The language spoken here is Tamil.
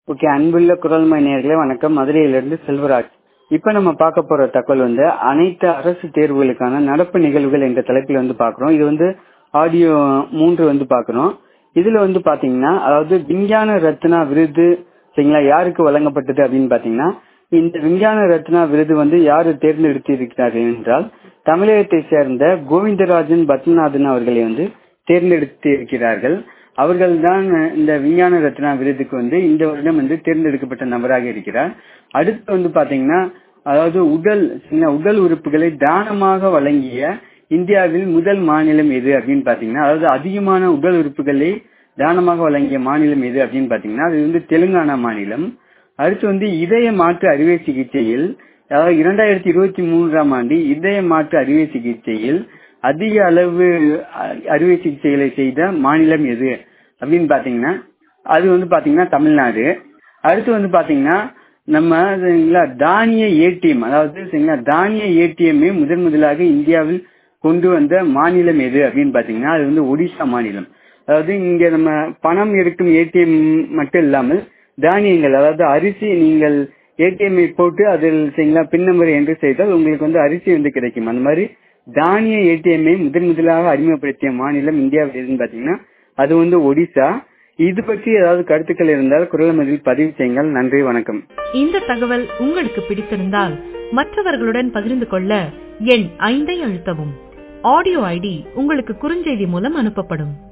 ஓகே அன்புள்ள குரல்மணி நேயர்களே வணக்கம் மதுரையிலிருந்து செல்வராஜ் இப்ப நம்ம பார்க்க போற தகவல் வந்து அனைத்து அரசு தேர்வுகளுக்கான நடப்பு நிகழ்வுகள் என்ற தலைப்பில் வந்து பாக்குறோம் இது வந்து ஆடியோ மூன்று வந்து பாக்குறோம் இதுல வந்து பாத்தீங்கன்னா அதாவது விஞ்ஞான ரத்னா விருது சரிங்களா யாருக்கு வழங்கப்பட்டது அப்படின்னு பாத்தீங்கன்னா இந்த விஞ்ஞான ரத்னா விருது வந்து யாரு தேர்ந்தெடுத்து இருக்கிறார்கள் என்றால் தமிழகத்தை சேர்ந்த கோவிந்தராஜன் பத்மநாதன் அவர்களை வந்து தேர்ந்தெடுத்து இருக்கிறார்கள் அவர்கள் தான் இந்த விஞ்ஞான ரத்னா விருதுக்கு வந்து இந்த வருடம் வந்து தேர்ந்தெடுக்கப்பட்ட நபராக இருக்கிறார் அடுத்து வந்து பாத்தீங்கன்னா அதாவது உடல் உடல் உறுப்புகளை தானமாக வழங்கிய இந்தியாவில் முதல் மாநிலம் எது அப்படின்னு பாத்தீங்கன்னா அதாவது அதிகமான உடல் உறுப்புகளை தானமாக வழங்கிய மாநிலம் எது அப்படின்னு பாத்தீங்கன்னா அது வந்து தெலுங்கானா மாநிலம் அடுத்து வந்து இதய மாற்று அறுவை சிகிச்சையில் அதாவது இரண்டாயிரத்தி இருபத்தி மூன்றாம் ஆண்டு இதய மாற்று அறுவை சிகிச்சையில் அதிக அளவு அறுவை சிகிச்சைகளை செய்த மாநிலம் எது அப்படின்னு பாத்தீங்கன்னா அது வந்து பாத்தீங்கன்னா தமிழ்நாடு அடுத்து வந்து பாத்தீங்கன்னா நம்ம தானிய ஏடிஎம் அதாவது சரிங்களா தானிய ஏடிஎம் முதன் முதலாக இந்தியாவில் கொண்டு வந்த மாநிலம் எது அப்படின்னு பாத்தீங்கன்னா அது வந்து ஒடிசா மாநிலம் அதாவது இங்க நம்ம பணம் எடுக்கும் ஏடிஎம் மட்டும் இல்லாமல் தானியங்கள் அதாவது அரிசி நீங்கள் ஏடிஎம்ஐ போட்டு அதில் சரிங்களா பின் நம்பர் என்று செய்தால் உங்களுக்கு வந்து அரிசி வந்து கிடைக்கும் அந்த மாதிரி தானிய ஏடிஎம்ஐ முதன் முதலாக அறிமுகப்படுத்திய மாநிலம் இந்தியாவில் எதுன்னு பாத்தீங்கன்னா அது வந்து ஒடிசா இது பற்றி ஏதாவது கருத்துக்கள் இருந்தால் குரல் மதில் பதிவு செய்யுங்கள் நன்றி வணக்கம் இந்த தகவல் உங்களுக்கு பிடித்திருந்தால் மற்றவர்களுடன் பகிர்ந்து கொள்ள எண் ஐந்தை அழுத்தவும் ஆடியோ ஐடி உங்களுக்கு குறுஞ்செய்தி மூலம் அனுப்பப்படும்